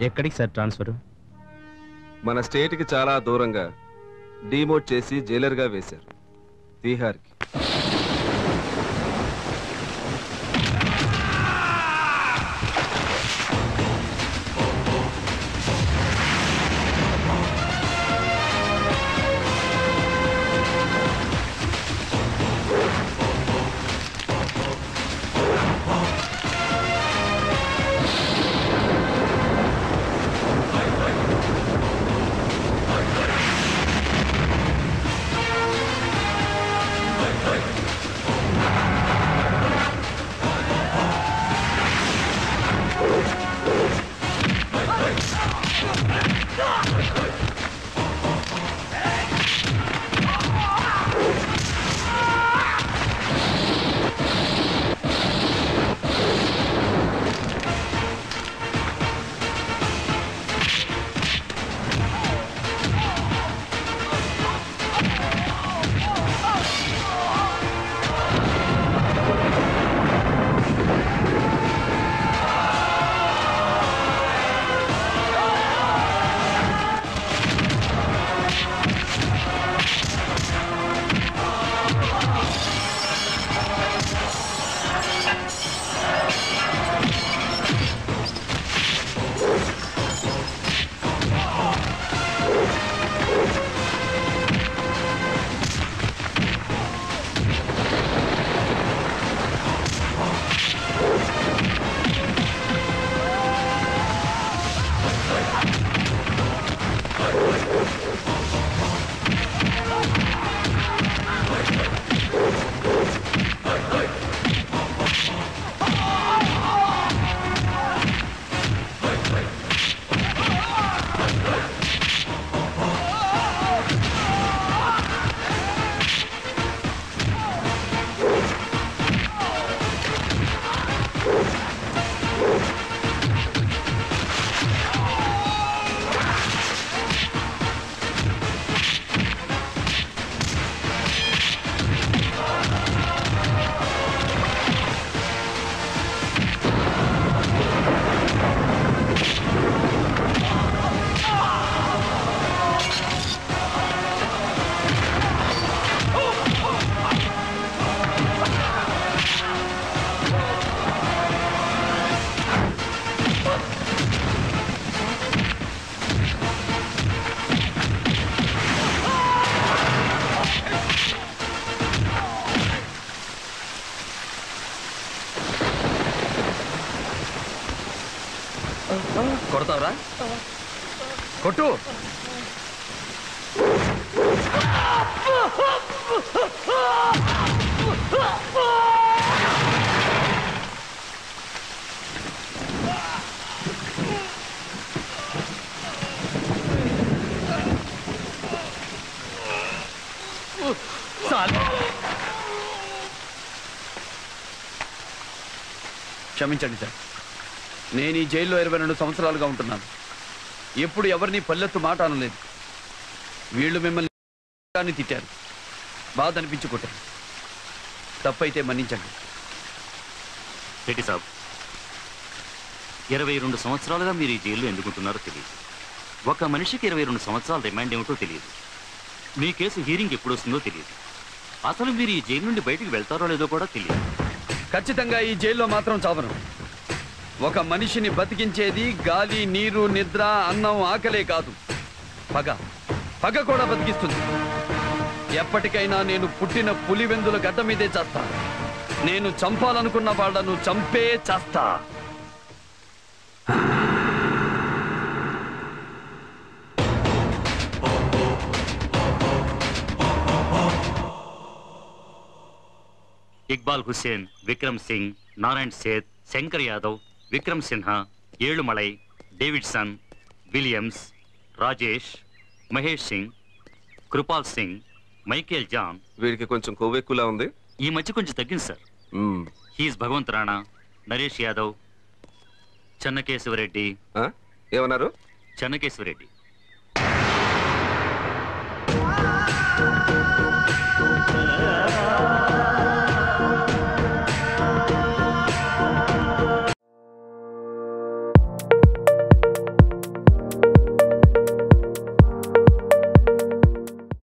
ఎక్కడికి sir transfer మన స్టేట్కి చాలా దూరంగా డీమోట్ చేసి జైలర్గా వేశారు తీహార్కి కొడతావరా కొట్టు క్షమించండి సార్ నేను ఈ జైల్లో ఇరవై రెండు సంవత్సరాలుగా ఉంటున్నాను ఎప్పుడు ఎవరిని పల్లెత్తు మాట అనలేదు వీళ్ళు మిమ్మల్ని అని తిట్టారు బాధ అనిపించి కొట్టారు తప్పైతే మన్నించండి రెడ్డి సాబ్ ఇరవై రెండు సంవత్సరాలుగా మీరు ఈ జైల్లో ఎందుకుంటున్నారో తెలియదు ఒక మనిషికి ఇరవై రెండు సంవత్సరాల రిమాండ్ ఏమిటో తెలియదు మీ కేసు హీరింగ్ ఎప్పుడు వస్తుందో తెలియదు అసలు మీరు ఈ జైలు నుండి బయటికి వెళ్తారో లేదో కూడా తెలియదు ఖచ్చితంగా ఈ జైల్లో మాత్రం చావను ఒక మనిషిని బతికించేది గాలి నీరు నిద్ర అన్నం ఆకలే కాదు పగ పగ కూడా బతికిస్తుంది ఎప్పటికైనా నేను పుట్టిన పులివెందుల గడ్డ మీదే చేస్తా నేను చంపాలనుకున్న వాళ్ళను చంపే చేస్తా Iqbal Hussain Vikram Singh Narayan Seth Shankar Yadav Vikram Sinha Ezhumalai Davidson Williams Rajesh Mahesh Singh Kripal Singh Michael John వీడికి కొంచెం కొవ్వెక్కువలా ఉంది ఈ మధ్య కొంచెం తగ్గింది సార్ మ్మ్. హీస్ భగవంత్ రాణా నరేష్ యాదవ్ చెన్నకేశవరెడ్డి ఆ? ఏమన్నారు చెన్నకేశవరెడ్డి